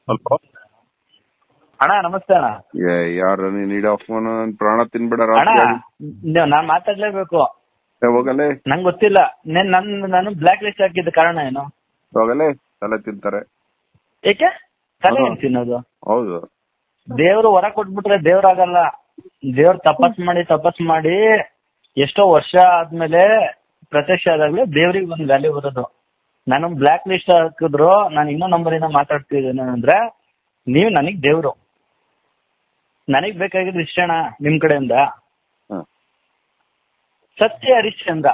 Hello ಅಣ್ಣ ನಮಸ್ತೆ ಅಣ್ಣ ಯಾರ ನೀನ್ ಇಡೋ ಫೋನ್ ಪ್ರಾಣ ತಿನ್ಬೇಡ ಅಣ್ಣ ರಾತ್ರಿ ನ- ನಾನ್ ಮಾತಾಡ್ಲೇಬೇಕು ಹೋಗಲೇ ನಂಗೆ ಗೊತ್ತಿಲ್ಲ ನೆನ್ ನನ್ ನಾನು ಬ್ಲಾಕ್ ಲಿಸ್ಟ್ ಹಾಕಿದ ಕಾರಣ ಏನು ಹೋಗಲೇ ತಲೆ ತಿಂತಾರೆ ಏಕೆ ತಲೆ ಹಾ. ಏನ್ ತಿನ್ನೋದು ಹೌದು ದೇವ್ರು ಹೊರ ಕೊಟ್ಬಿಟ್ರೆ ದೇವ್ರಾಗಲ್ಲ ದೇವ್ರ ತಪಸ್ ಮಾಡಿ ತಪಸ್ ಮಾಡಿ ಎಷ್ಟೋ ವರ್ಷ ಆದ್ಮೇಲೆ ಪ್ರತ್ಯಕ್ಷ ಆದಾಗ್ಲೇ ದೇವ್ರಿಗೆ ಒಂದ್ ವ್ಯಾಲ್ಯೂ ಬರೋದು ನಾನು ಬ್ಲಾಕ್ ಲಿಸ್ಟ್ ಹಾಕಿದ್ರು ನಾನು ಇನ್ನೂ ನಂಬರಿಂದ ಮಾತಾಡ್ತಿದ್ದೇನೆ ಅಂದ್ರೆ ನೀವು ನನಗ್ ದೇವ್ರು ನನಗ್ ಬೇಕಾಗಿದ್ದು ಇಷ್ಟೇಣ ನಿಮ್ ಕಡೆಯಿಂದ ಹ. ಸತ್ಯ ಹರಿಶ್ಚಂದ್ರ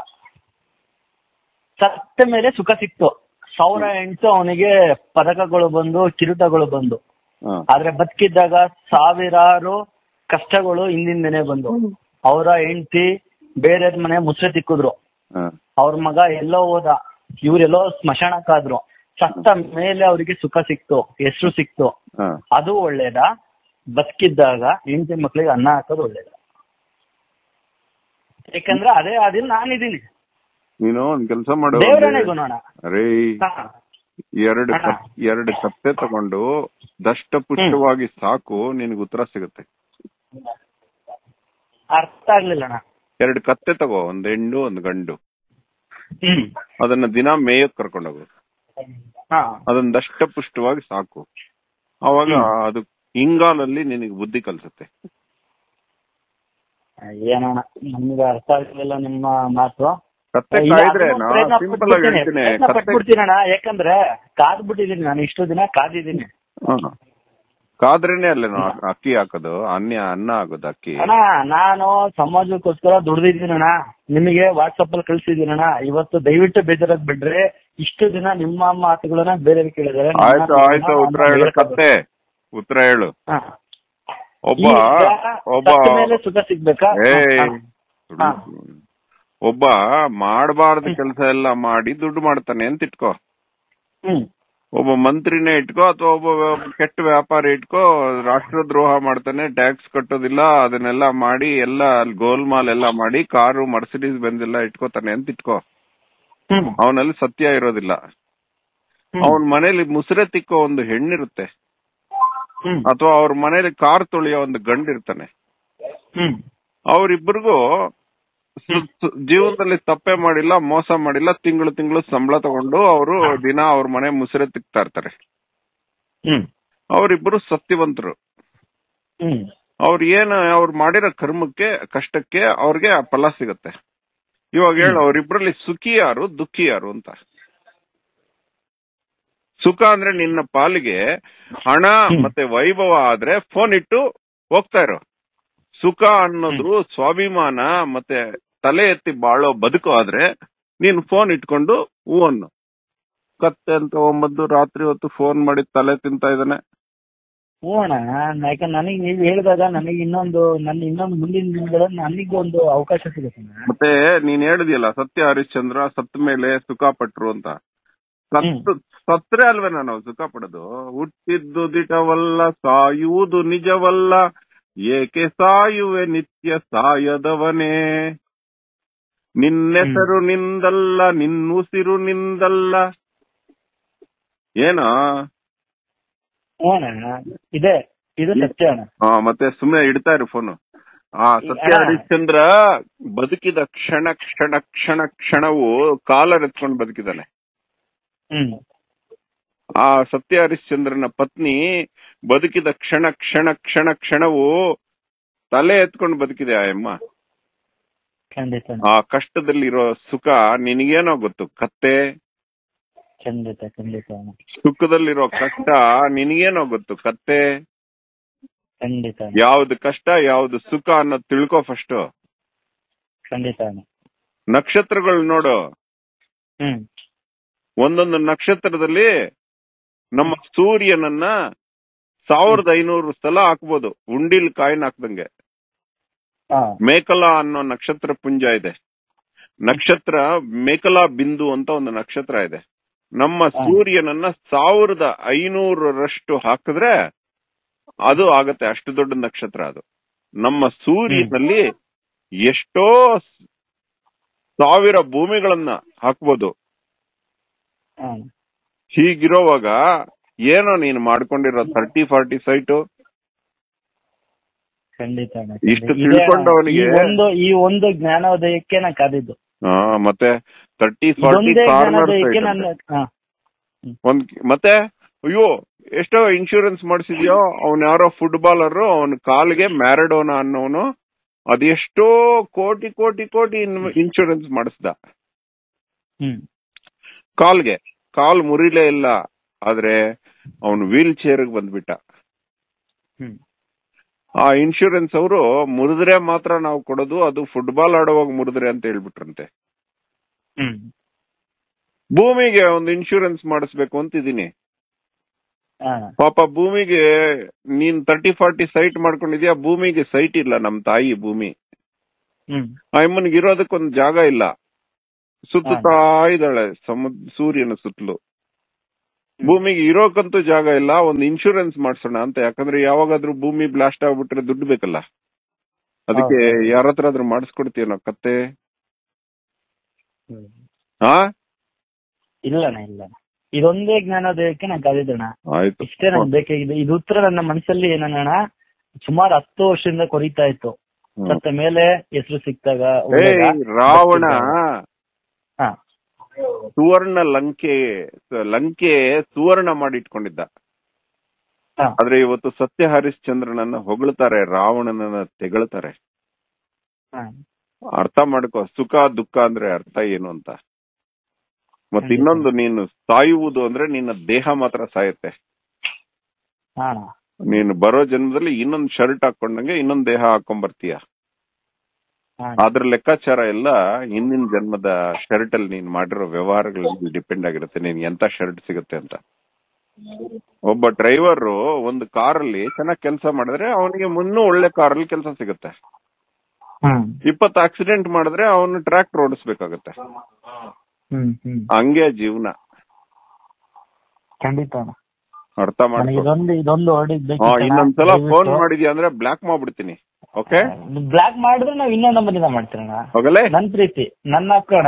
ಸತ್ತ ಮೇಲೆ ಸುಖ ಸಿಕ್ತು ಸಾವಿರ ಎಂಟು ಅವನಿಗೆ ಪದಕಗಳು ಬಂದು ಕಿರೀಟಗಳು ಬಂದು ಹ. ಆದ್ರೆ ಬದುಕಿದ್ದಾಗ ಸಾವಿರಾರು ಕಷ್ಟಗಳು ಹಿಂದಿಂದನೆ ಬಂದು ಅವರ ಹೆಂಡತಿ ಬೇರೆ ಮನೆ ಮುಸ್ರೆ ತಿಕ್ಕಿದ್ರು ಹ. ಅವ್ರ ಮಗ ಎಲ್ಲೋ ಹೋದ ಇವ್ರೆಲ್ಲೋ ಸ್ಮಶಾನಕ್ಕಾದ್ರು ಸತ್ತ ಮೇಲೆ ಅವರಿಗೆ ಸುಖ ಸಿಕ್ತು ಹೆಸರು ಸಿಕ್ತು ಹ. ಅದು ಒಳ್ಳೇದ ಬದುಕಿದ್ದಾಗ ಹೆಂಡತಿ ಮಕ್ಳಿಗೆ ಅನ್ನ ಹಾಕೋದು ಒಳ್ಳೇದ ಯಾಕಂದ್ರೆ ಅದೇ ಅದಿಲ್ಲ ನಾನಿದ್ದೀನಿ ನೀನು ಒಂದ್ ಕೆಲಸ ಮಾಡು ದೇವರನ್ನೇ ಗುಣೋಣ ಅರೇ ಎರಡು ಹಾ. ಕತ್- ಎರಡು ಕತ್ತೆ ತಗೊಂಡು ದಷ್ಟಪುಷ್ಟವಾಗಿ ಸಾಕು ನಿನಗೆ ಉತ್ತರ ಸಿಗುತ್ತೆ ಅರ್ಥ ಆಗ್ಲಿಲ್ಲ ಅಣ್ಣ ಎರಡು ಕತ್ತೆ ತಗೋ ಒಂದ್ ಹೆಣ್ಣು ಒಂದ್ ಗಂಡು ಹ್ಮ್ ಅದನ್ನ ದಿನ ಮೇಯಕ್ ಕರ್ಕೊಂಡೋಗು ಹಾ ಅದನ್ನ ದಷ್ಟಪುಷ್ಟವಾಗಿ ಸಾಕು ಅವಾಗ ಹ್ಮ್. ಅದು ಹಿಂಗಾಲಲ್ಲಿ ನಿನಗೆ ಬುದ್ಧಿ ಕಲ್ಸುತ್ತೆ ಏನಣ್ಣ ನಮ್ಗೆ ಅರ್ಥ ಆಗ್ಲಿಲ್ಲ ನಿಮ್ಮ ಮಾತು ಕತ್ತೆ ಇಲ್ಲ, ಕಾಯ್ದ್ರೆ ಅದನ್ನು ಪ್ರಯತ್ನ ಸಿಂಪಲ್ ಆಗಿ ಪಟ್ಬಿಡ್ತೀನಿ, ಹೇಳ್ತೀನಿ ಪ್ರಯತ್ನ ಕತ್ತೆ ಪಟ್ಬಿಡ್ತೀನಣ್ಣ ಯಾಕಂದ್ರೆ ಕಾದ್ಬಿಟ್ಟಿದೀನಿ ನಾನು ಇಷ್ಟು ದಿನ ಕಾದಿದ್ದೀನಿ ಹಾ. ಕಾದ್ರೇನೆ ಅಲ್ಲ ನಾವು ಅಕ್ಕಿ ಹಾಕೋದು ಅನ್ನ ಅನ್ನ ಆಗೋದು ಅಕ್ಕಿ ಅಣ್ಣ ನಾನು ಸಮಾಜಕ್ಕೋಸ್ಕರ ದುಡ್ದಿದ್ದೀನಣ್ಣ ನಿಮಗೆ ವಾಟ್ಸಪ್ ಅಲ್ಲಿ ಕಳ್ಸಿದ್ದೀನಣ್ಣ ಇವತ್ತು ದಯವಿಟ್ಟು ಬೇಜಾರಾಗ್ ಬಿಡ್ರಿ ಇಷ್ಟು ದಿನ ನಿಮ್ಮ ಮಾತುಗಳನ್ನ ಬೇರೆ ಕೇಳಿದಾರೆ ನನ್ನ ಆಯ್ತು ಆಯ್ತು ಮಾತನ್ನ ಉತ್ತರ ಹೇಳು ಹೇಳ್ಕೊಬೇಕು. ಕತ್ತೆ ಉತ್ತರ ಹೇಳು ಹಾ. ಒಬ್ಬ ಈಗ ಒಬ್ಬ ಸತ್ತ ಮೇಲೆ ಸುಖ ಸಿಗ್ಬೇಕಾ ಏಯ್ ಹಾ. ಒಬ್ಬ ಮಾಡಬಾರ್ದು ಕೆಲಸ ಎಲ್ಲ ಮಾಡಿ ದುಡ್ಡು ಮಾಡ್ತಾನೆ ಅಂತ ಇಟ್ಕೋ ಹ್ಮ್ ಒಬ್ಬ ಮಂತ್ರಿನೇ ಇಟ್ಕೋ ಅಥವಾ ಒಬ್ಬ ವ್ಯ- ಕೆಟ್ಟ ವ್ಯಾಪಾರಿ ಇಟ್ಕೋ ರಾಷ್ಟ್ರದ್ರೋಹ ಮಾಡ್ತಾನೆ ಟ್ಯಾಕ್ಸ್ ಕಟ್ಟೋದಿಲ್ಲ ಅದನ್ನೆಲ್ಲ ಮಾಡಿ ಎಲ್ಲ ಅಲ್ಲಿ ಗೋಲ್ಮಾಲ್ ಎಲ್ಲ ಮಾಡಿ ಕಾರು ಮರ್ಸಿಡೀಸ್ ಬಂದೆಲ್ಲ ಇಟ್ಕೋತಾನೆ ಅಂತ ಇಟ್ಕೋ ಹ್ಮ್ ಅವನಲ್ಲಿ ಸತ್ಯ ಇರೋದಿಲ್ಲ ಹ್ಮ್. ಅವನ ಮನೇಲಿ ಮುಸುರೆ ತಿಕ್ಕೋ ಒಂದು ಹೆಣ್ಣಿರುತ್ತೆ ಹ್ಮ್ ಅಥವಾ ಅವ್ರ ಮನೇಲಿ ಕಾರ್ ತೊಳೆಯೋ ಒಂದು ಗಂಡಿರ್ತಾನೆ ಹ್ಮ್ ಅವರಿಬ್ಬರಿಗೂ ಜೀವನದಲ್ಲಿ ತಪ್ಪೇ ಮಾಡಿಲ್ಲ ಮೋಸ ಮಾಡಿಲ್ಲ ತಿಂಗಳು ತಿಂಗಳು ಸಂಬಳ ತಗೊಂಡು ಅವರು ದಿನ ಅವ್ರ ಮನೆ ಮುಸುರೆ ತಿಕ್ತಾ ಇರ್ತಾರೆ ಹ್ಮ್ ಅವರಿಬ್ಬರು ಸತ್ಯವಂತರು ಹ್ಮ್ ಅವ್ರ ಏನು ಅವ್ರು ಮಾಡಿರೋ ಕರ್ಮಕ್ಕೆ ಕಷ್ಟಕ್ಕೆ ಅವ್ರಿಗೆ ಆ ಫಲ ಸಿಗತ್ತೆ ಇವಾಗ ಹೇಳು ಅವರಿಬ್ಬರಲ್ಲಿ ಸುಖಿ ಯಾರು ದುಃಖಿ ಯಾರು ಅಂತ ಸುಖ ಅಂದ್ರೆ ನಿನ್ನ ಪಾಲಿಗೆ ಹಣ ಹ್ಮ್. ಮತ್ತೆ ವೈಭವ ಆದ್ರೆ ಫೋನ್ ಇಟ್ಟು ಹೋಗ್ತಾ ಇರೋ ಸುಖ ಅನ್ನೋದು ಸ್ವಾಭಿಮಾನ ಮತ್ತೆ ತಲೆ ಎತ್ತಿ ಬಾಳೋ ಬದುಕು ಆದ್ರೆ ನೀನ್ ಫೋನ್ ಇಟ್ಕೊಂಡು ಹೂ ಅನ್ನು ಕತ್ತೆ ಅಂತ ಒಂಬತ್ತು ರಾತ್ರಿ ಹೊತ್ತು ಫೋನ್ ಮಾಡಿ ತಲೆ ತಿಂತಾ ಇದ್ದಾನೆ ಹ್ಞೂ ಅಣ್ಣ ಯಾಕಂದ್ರೆ ನನಗೆ ನೀವು ಹೇಳಿದಾಗ ನನಗೆ ಇನ್ನೊಂದು ನನ್ನ ಇನ್ನೊಂದು ಮುಂದಿನ ದಿನಗಳಲ್ಲಿ ನನಗೆ ಒಂದು ಅವಕಾಶ ಸಿಗುತ್ತೆ ಅಣ್ಣ. ಮತ್ತೆ ನೀನ್ ಹೇಳಿದ್ಯಲ್ಲ ಸತ್ಯ ಹರಿಶ್ಚಂದ್ರ ಸತ್ತ ಮೇಲೆ ಸುಖ ಪಟ್ರು ಅಂತ ಸತ್ತು ಸತ್ರೆ ಅಲ್ವೇ ನಾವು ಸುಖ ಪಡೋದು ಹುಟ್ಟಿದ್ದು ದಿಟವಲ್ಲ ಸಾಯುವುದು ನಿಜವಲ್ಲ ಏಕೆ ಸಾಯುವೆ ನಿತ್ಯ ಸಾಯದವನೇ ನಿನ್ನೆಸರು ನಿಂದಲ್ಲ ನಿನ್ನುಸಿರು ನಿಂದಲ್ಲ ಏನೋ ಹ್ಞೂ ಅಣ್ಣ ಇದೆ ಇದು ಸತ್ಯ ಅಣ್ಣ ಹಾ ಮತ್ತೆ ಸುಮ್ನೆ ಇಡ್ತಾ ಇರು ಫೋನು ಆ ಸತ್ಯ ಹಾ. ಹರಿಶ್ಚಂದ್ರ ಬದುಕಿದ ಕ್ಷಣ ಕ್ಷಣ ಕ್ಷಣ ಕ್ಷಣವು ಕಾಲರ್ ಎತ್ಕೊಂಡು ಬದುಕಿದಾನೆ ಹ್ಮ್ ಆ ಸತ್ಯ ಹರಿಶ್ಚಂದ್ರನ ಪತ್ನಿ ಬದುಕಿದ ಕ್ಷಣ ಕ್ಷಣ ಕ್ಷಣ ಕ್ಷಣವು ತಲೆ ಎತ್ಕೊಂಡು ಬದುಕಿದೆ ಆ ಅಮ್ಮ ಖಂಡಿತ ಅಣ್ಣ. ಆ ಕಷ್ಟದಲ್ಲಿರೋ ಸುಖ ನಿನಗೇನೋ ಗೊತ್ತು ಕತ್ತೆ ಖಂಡಿತ ಖಂಡಿತ ಅಣ್ಣ. ಸುಖದಲ್ಲಿರೋ ಕಷ್ಟ ನಿನಗೇನೋ ಗೊತ್ತು ಕತ್ತೆ ಖಂಡಿತ ಅಣ್ಣ. ಯಾವ್ದು ಕಷ್ಟ ಯಾವ್ದು ಸುಖ ಅನ್ನೋದು ತಿಳ್ಕೊ ಫಸ್ಟ್ ಖಂಡಿತ ಅಣ್ಣ. ನಕ್ಷತ್ರಗಳು ನೋಡು ಹ್ಮ್ ಒಂದೊಂದು ನಕ್ಷತ್ರದಲ್ಲಿ ನಮ್ಮ ಸೂರ್ಯನನ್ನ ಸಾವಿರದ ಐನೂರು ಸಲ ಹಾಕ್ಬೋದು ಉಂಡಿಲ್ ಕಾಯಿನ್ ಹಾಕ್ದಂಗೆ ಹಾ ಮೇಕಲಾ ಅನ್ನೋ ನಕ್ಷತ್ರ ಪುಂಜ ಇದೆ ನಕ್ಷತ್ರ ಮೇಕಲಾ ಬಿಂದು ಅಂತ ಒಂದು ನಕ್ಷತ್ರ ಇದೆ ನಮ್ಮ ಹಾ. ಸೂರ್ಯನನ್ನ ಸಾವಿರದ ಐನೂರರಷ್ಟು ಹಾಕಿದ್ರೆ ಅದು ಆಗತ್ತೆ ಅಷ್ಟು ದೊಡ್ಡ ನಕ್ಷತ್ರ ಅದು ನಮ್ಮ ಸೂರ್ಯನಲ್ಲಿ ಎಷ್ಟೋ ಸಾವಿರ ಭೂಮಿಗಳನ್ನ ಹಾಕ್ಬೋದು ಹಾ ಹೀಗಿರೋವಾಗ ಏನೋ ನೀನು ಮಾಡ್ಕೊಂಡಿರೋ ತರ್ಟಿ ಫಾರ್ಟಿ ಸೈಟು ಖಂಡಿತ ಅಣ್ಣ, ಇಷ್ಟು ಖಂಡಿತ. ಇದೇ ಅಣ್ಣ, ತಿಳ್ಕೊಂಡವನಿಗೆ- ಈ ಒಂದು ಈ ಒಂದು ಜ್ಞಾನೋದಯಕ್ಕೆ ನಾ ಕಾದಿದ್ದು ಹಾ ಮತ್ತೆ ತರ್ಟಿ ಫಾರ್ಟಿ ಇದೊಂದೇ ಕಾರ್ನರ್ ಜ್ಞಾನೋದಯಕ್ಕೆ ನನ್ನ ಹಾ ಒಂದ್ ಮತ್ತೆ ಅಯ್ಯೋ ಎಷ್ಟೋ ಇನ್ಶೂರೆನ್ಸ್ ಮಾಡಿಸಿದ್ಯೋ ಅವ್ನ್ ಯಾರೋ ಫುಟ್ಬಾಲರ್ ಅವನ ಕಾಲ್ಗೆ ಮ್ಯಾರಡೋನಾ ಅನ್ನೋನು ಅದೆಷ್ಟೋ ಕೋಟಿ ಕೋಟಿ ಕೋಟಿ ಇನ್ಶೂರೆನ್ಸ್ ಮಾಡಿಸ್ದ ಹ್ಮ್ ಕಾಲ್ಗೆ ಕಾಲ್ ಮುರಿಲೇ ಇಲ್ಲ ಆದ್ರೆ ಅವನು ವೀಲ್ ಚೇರ್ ಬಂದ್ಬಿಟ್ಟ ಹ್ಮ್ ಆ ಇನ್ಶೂರೆನ್ಸ್ ಅವರು ಮುರಿದ್ರೆ ಮಾತ್ರ ನಾವು ಕೊಡೋದು ಅದು ಫುಟ್ಬಾಲ್ ಆಡುವಾಗ ಮುರಿದ್ರೆ ಅಂತ ಹೇಳ್ಬಿಟ್ರಂತೆ ಹ್ಮ್ ಭೂಮಿಗೆ ಒಂದು ಇನ್ಶೂರೆನ್ಸ್ ಮಾಡಿಸ್ಬೇಕು ಅಂತಿದೀನಿ ಹಾ ಪಾಪ ಭೂಮಿಗೆ ನೀನ್ ತರ್ಟಿ ಫಾರ್ಟಿ ಸೈಟ್ ಮಾಡ್ಕೊಂಡಿದ್ಯಾ ಭೂಮಿಗೆ ಸೈಟ್ ಇಲ್ಲ ನಮ್ ತಾಯಿ ಭೂಮಿ ಹ್ಮ್ ಆ ಅಮ್ಮನಿಗೆ ಇರೋದಕ್ಕೊಂದ್ ಜಾಗ ಇಲ್ಲ ಸುತ್ತುತ್ತಾ ಇದ್ದಾಳೆ ಸಮುದ್ರ ಸೂರ್ಯನ ಸುತ್ತಲೂ ಭೂಮಿಗೆ ಇರೋಕಂತೂ ಜಾಗ ಇಲ್ಲ ಒಂದ್ ಇನ್ಶೂರೆನ್ಸ್ ಮಾಡ್ಸೋಣ ಅಂತ ಯಾಕಂದ್ರೆ ಯಾವಾಗಾದ್ರೂ ಭೂಮಿ ಬ್ಲಾಸ್ಟ್ ಆಗ್ಬಿಟ್ರೆ ದುಡ್ಡು ಬೇಕಲ್ಲ ಅದಕ್ಕೆ ಹೌದು. ಯಾರ ಹತ್ರ ಆದ್ರೂ ಮಾಡಿಸ್ಕೊಡ್ತೀಯ ನಾವು ಕತ್ತೆ ಹ್ಮ್. ಹಾ ಇಲ್ಲಣ್ಣ ಇಲ್ಲ ಇದೊಂದೇ ಜ್ಞಾನೋದಯಕ್ಕೆ ನಾ ಕಾದಿದ್ದಣ್ಣ ಆಯ್ತು ಇಷ್ಟೇ ನಂಗೆ ಬೇಕಾಗಿದೆ ಇದು ಉತ್ತರ ನನ್ನ ಮನಸ್ಸಲ್ಲಿ ಏನಣ್ಣ ಸುಮಾರು ಹತ್ತು ವರ್ಷದಿಂದ ಕೊರಿತಾ ಇತ್ತು ಹ್ಮ್. ಸತ್ತ ಮೇಲೆ ಹೆಸರು ಸಿಕ್ತಾಗ ಏಯ್ ಹೋದಾಗ ರಾವಣ ಹಾ ಸುವರ್ಣ ಲಂಕೆ ಲಂಕೆ ಸುವರ್ಣ ಮಾಡಿ ಇಟ್ಕೊಂಡಿದ್ದ ಹಾ ಆದ್ರೆ ಇವತ್ತು ಸತ್ಯ ಹರಿಶ್ಚಂದ್ರನನ್ನ ಹೊಗಳ್ತಾರೆ ರಾವಣನನ್ನ ತೆಗಳ್ತಾರೆ ಹಾ ಅರ್ಥ ಮಾಡ್ಕೋ ಸುಖ ದುಃಖ ಅಂದ್ರೆ ಅರ್ಥ ಏನು ಅಂತ ಮತ್ತೆ ಖಂಡಿತ. ಇನ್ನೊಂದು ನೀನು ಸಾಯುವುದು ಅಂದ್ರೆ ನಿನ್ನ ದೇಹ ಮಾತ್ರ ಸಾಯುತ್ತೆ ಹಾ ನೀನು ಬರೋ ಜನ್ಮದಲ್ಲಿ ಇನ್ನೊಂದ್ ಶರ್ಟ್ ಹಾಕೊಂಡಂಗೆ ಇನ್ನೊಂದ್ ದೇಹ ಹಾಕೊಂಡ್ ಬರ್ತೀಯ ಹಾ ಅದ್ರ ಲೆಕ್ಕಾಚಾರ ಎಲ್ಲ ಹಿಂದಿನ ಜನ್ಮದ ಶರ್ಟ್ ಅಲ್ಲಿ ನೀನ್ ಮಾಡಿರೋ ವ್ಯವಹಾರಗಳಲ್ಲಿ ಡಿಪೆಂಡ್ ಆಗಿರುತ್ತೆ ನೀನ್ ಎಂತ ಶರ್ಟ್ ಸಿಗುತ್ತೆ ಅಂತ ಒಬ್ಬ ಡ್ರೈವರ್ ಒಂದು ಕಾರಲ್ಲಿ ಚೆನ್ನಾಗಿ ಕೆಲಸ ಮಾಡಿದ್ರೆ ಅವನಿಗೆ ಮುನ್ನೂ ಒಳ್ಳೆ ಕಾರಲ್ಲಿ ಕೆಲಸ ಸಿಗುತ್ತೆ ಹ್ಮ್ ಇಪ್ಪತ್ತು ಆಕ್ಸಿಡೆಂಟ್ ಮಾಡಿದ್ರೆ ಅವನು ಟ್ರ್ಯಾಕ್ಟರ್ ಓಡಿಸ್ಬೇಕಾಗತ್ತೆ ಹ್ಮ್ ಹ್ಮ್ ಹಂಗೆ ಜೀವನ ಖಂಡಿತ ಅಣ್ಣ. ಅರ್ಥ ನನಗೆ ಮಾಡ್ಕೊ ಇದೊಂದು ಇದೊಂದು ಹಾ ಇನ್ನೊಂದ್ಸಲ ಫೋನ್ ಮಾಡಿದ್ಯಾ ಅಂದ್ರೆ ಬ್ಲಾಕ್ ಮಾಡ್ಬಿಡ್ತೀನಿ ಓಕೆ ಬ್ಲಾಕ್ ಮಾಡಿದ್ರೆ ನಾವ್ ಇನ್ನೊಂದು ನಂಬರಿಂದ ಮಾಡ್ತೀರಣ್ಣ ಹೋಗಲೇ ನನ್ ಪ್ರೀತಿ ನನ್ನ ಹಾಕೋಣ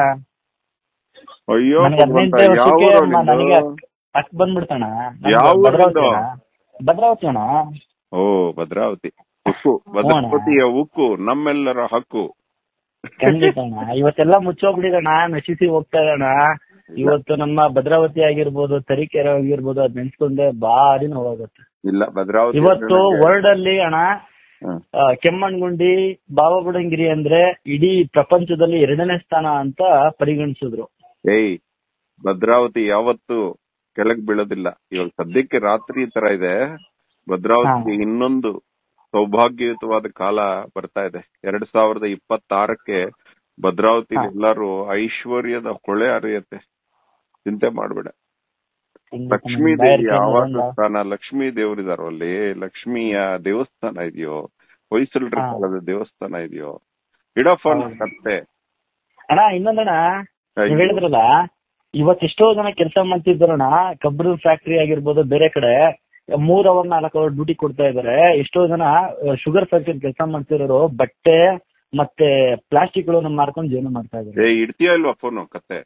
ಅಯ್ಯೋ ನನಗೆ ಭಗವಂತ, ಹದಿನೆಂಟನೇ ಯಾವ ವರ್ಷಕ್ಕೆ ಊರು ಮ- ನಿಂದು? ನನಗೆ ಅಕ್ ಬಂದ್ಬಿಡ್ತಣ ಯಾವ ಊರು ಭದ್ರಾವತಿ ನಿಂದು? ಅಣ್ಣ. ಭದ್ರಾವತಿ ಅಣ್ಣ ಓ ಭದ್ರಾವತಿ ಉಕ್ಕು ಭದ್ರಾವತಿಯ ಉಕ್ಕು ನಮ್ಮೆಲ್ಲರ ಹಕ್ಕು ಖಂಡಿತ ಅಣ್ಣ ಇವತ್ತೆಲ್ಲ ಮುಚ್ಚೋಗ್ಬಿಟ್ಟಿದಣ್ಣ ನಶಿಸಿ ಹೋಗ್ತಾ ಇದಣ್ಣ ಇವತ್ತು ನಮ್ಮ ಭದ್ರಾವತಿ ಆಗಿರ್ಬೋದು ತರೀಕೆರೆ ಆಗಿರ್ಬೋದು ಅದ್ ನೆನ್ಸ್ಕೊಂಡೆ ಭಾರಿ ನೋವಾಗುತ್ತೆ ಇಲ್ಲ ಭದ್ರಾವತಿ ಇವತ್ತು ಅಂದ್ರೆ ವರ್ಲ್ಡ್ ಅಲ್ಲಿ ಅಣ್ಣ ಹ್ಮ್. ಆ, ಕೆಮ್ಮಣ್ಗುಂಡಿ ಬಾಬಾಬುಡಂಗಿರಿ ಅಂದ್ರೆ ಇಡೀ ಪ್ರಪಂಚದಲ್ಲಿ ಎರಡನೇ ಸ್ಥಾನ ಅಂತ ಪರಿಗಣಿಸಿದ್ರು ಏಯ್ ಭದ್ರಾವತಿ ಯಾವತ್ತು ಕೆಳಗ್ ಬೀಳೋದಿಲ್ಲ ಇವಾಗ ಸದ್ಯಕ್ಕೆ ರಾತ್ರಿ ತರ ಇದೆ ಭದ್ರಾವತಿ ಇನ್ನೊಂದು ಸೌಭಾಗ್ಯಯುತವಾದ ಕಾಲ ಬರ್ತಾ ಇದೆ ಎರಡ್ ಸಾವಿರದ ಇಪ್ಪತ್ತಾರಕ್ಕೆ ಭದ್ರಾವತಿ ಹಾ. ಎಲ್ಲರೂ ಐಶ್ವರ್ಯದ ಹೊಳೆ ಹರಿಯತ್ತೆ ಚಿಂತೆ ಮಾಡ್ಬೇಡ ಲಕ್ಷ್ಮೀ ಬಾಯರ್ ದೇವಿಯ ಆವಾಸ ಕೇಂದ್ರದಿಂದ- ಸ್ಥಾನ ಲಕ್ಷ್ಮೀ ದೇವರಿದಾರೋ ಅಲ್ಲಿ ಲಕ್ಷ್ಮಿಯ ದೇವಸ್ಥಾನ ಇದೆಯೋ ಹೊಯ್ಸಳರ ಹಾ. ಕಾಲದ ದೇವಸ್ಥಾನ ಇದೆಯೋ ಇಡಫೋನ್ ಹೌದು. ಕತ್ತೆ ಅಣ್ಣ ಇನ್ನೊಂದಣ್ಣ ನೀವ್ ಹೇಳಿದ್ರಲ್ಲ ಇವತ್ ಎಷ್ಟೋ ಜನ ಕೆಲಸ ಮಾಡ್ತಿದ್ದಾರಣ್ಣ ಕಬ್ಬಿಣ ಫ್ಯಾಕ್ಟರಿ ಆಗಿರ್ಬೋದು ಬೇರೆ ಕಡೆ ಮೂರ್ ಅವರ್ ನಾಲ್ಕು ಅವರ್ ಡ್ಯೂಟಿ ಕೊಡ್ತಾ ಇದಾರೆ ಎಷ್ಟೋ ಜನ ಶುಗರ್ ಫ್ಯಾಕ್ಟರಿ ಕೆಲಸ ಮಾಡ್ತಿರೋರು ಬಟ್ಟೆ ಮತ್ತೆ ಪ್ಲಾಸ್ಟಿಕ್ ಗಳನ್ನ ಮಾರ್ಕೊಂಡು ಜೀವನ ಮಾಡ್ತಾ ಇದಾರೆ ಏ ಇಡ್ತೀಯ ಇಲ್ವಾ ಫೋನು ಕತ್ತೆ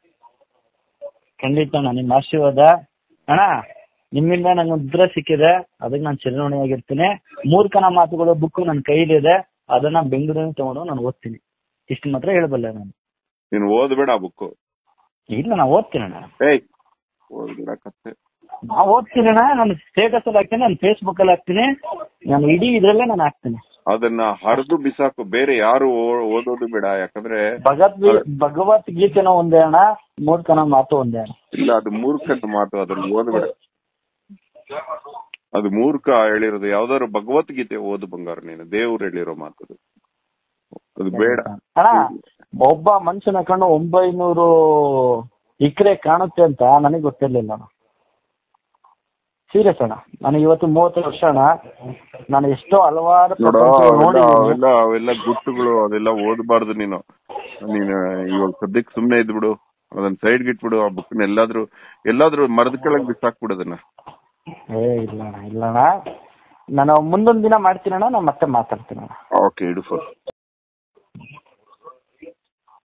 ಖಂಡಿತ ಅಣ್ಣ ನಿಮ್ಮ ಆಶೀರ್ವಾದ ಅಣ್ಣ ನಿಮ್ಮಿಂದ ನಂಗೆ ಉದ್ರ ಸಿಕ್ಕಿದೆ ಅದಕ್ಕೆ ನಾನು ಚಿರಋಣಿಯಾಗಿರ್ತೀನಿ ಮೂರ್ಖನ ಮಾತುಗಳು ಬುಕ್ ನನ್ನ ಕೈಲಿದೆ ಅದನ್ನ ಬೆಂಗಳೂರಿನ ತಗೊಂಡು ನಾನು ಓದ್ತೀನಿ ಇಷ್ಟು ಮಾತ್ರ ಹೇಳಬಲ್ಲೆ ನಾನು ನೀನು ಓದ್ಬೇಡ ಬುಕ್ಕು ಇಲ್ಲ ನಾನು ಓದ್ತೀನಿ ಅಣ್ಣ ಏಯ್ ಓದ್ಬೇಡ ಕತ್ತೆ ನಾ ಓದ್ತೀನಿ ಅಣ್ಣ ನಾನು ಸ್ಟೇಟಸ್ ಅಲ್ಲಿ ಹಾಕ್ತೀನಿ ನಾನು ಫೇಸ್ಬುಕ್ ಅಲ್ಲಿ ಹಾಕ್ತೀನಿ ನಾನು ಇಡೀ ಇದ್ರಲ್ಲೇ ನಾನು ಹಾಕ್ತೀನಿ ಅದನ್ನ ಹರಿದು ಬಿಸಾಕು ಬೇರೆ ಯಾರು ಓ- ಓದೋದು ಬೇಡ ಯಾಕಂದ್ರೆ ಭಗವದ್ಗೀ ಭಗವದ್ಗೀತೆನ ಒಂದೇ ಅಣ್ಣ ಮೂರ್ಖನ ಮಾತು ಒಂದೇ ಅಣ್ಣ ಇಲ್ಲ ಅದು ಮೂರ್ಖನ ಮಾತು ಅದನ್ನ ಓದ್ಬೇಡ ಅದು ಮೂರ್ಖ ಹೇಳಿರೋದು ಯಾವ್ದಾದ್ರು ಭಗವದ್ಗೀತೆ ಓದು ಬಂಗಾರ ನೀನು ದೇವ್ರು ಹೇಳಿರೋ ಮಾತು ಅದು. ಅದು ಬೇಡ ಅಣ್ಣ ಒಬ್ಬ ಮನುಷ್ಯನ ಕಣ್ಣು ಒಂಬೈನೂರು ಎಕರೆ ಕಾಣುತ್ತೆ ಅಂತ ನನಗೆ ಗೊತ್ತಿರ್ಲಿಲ್ಲ ಅಣ್ಣ ಸೀರಿಯಸ್ ಅಣ್ಣ ನನಗೆ ಇವತ್ತು ಮೂವತ್ತು ವರ್ಷ ಅಣ್ಣ ನಾನು ಎಷ್ಟೋ ಹಲವಾರು ನೋಡ ಪ್ರಪಂಚ ಅವೆಲ್ಲ ನೋಡಿದ್ದೀನಿ ಅವೆಲ್ಲ ಅವೆಲ್ಲ ಗುಟ್ಟುಗಳು ಅದೆಲ್ಲ ಓದಬಾರ್ದು ನೀನು ನೀನು ಇವಾಗ ಸದ್ಯಕ್ಕೆ ಸುಮ್ನೆ ಇದ್ಬಿಡು ಅದನ್ನ ಸೈಡ್ ಇಟ್ಬಿಡು ಆ ಬುಕ್ನ ಎಲ್ಲಾದ್ರೂ ಎಲ್ಲಾದ್ರೂ ಮರದ ಕೆಳಗ್ ಬಿಸಾಕ್ಬಿಡು ಅದನ್ನ ಏ ಇಲ್ಲ ಅಣ್ಣ ಇಲ್ಲ ಅಣ್ಣ ನಾನು ಮುಂದೊಂದು ದಿನ ಮಾಡ್ತೀನಿ ಅಣ್ಣ ನಾನು ಮತ್ತೆ ಮಾತಾಡ್ತೀನಿ ಅಣ್ಣ ಓಕೆ ಇಡು ಫೋನ್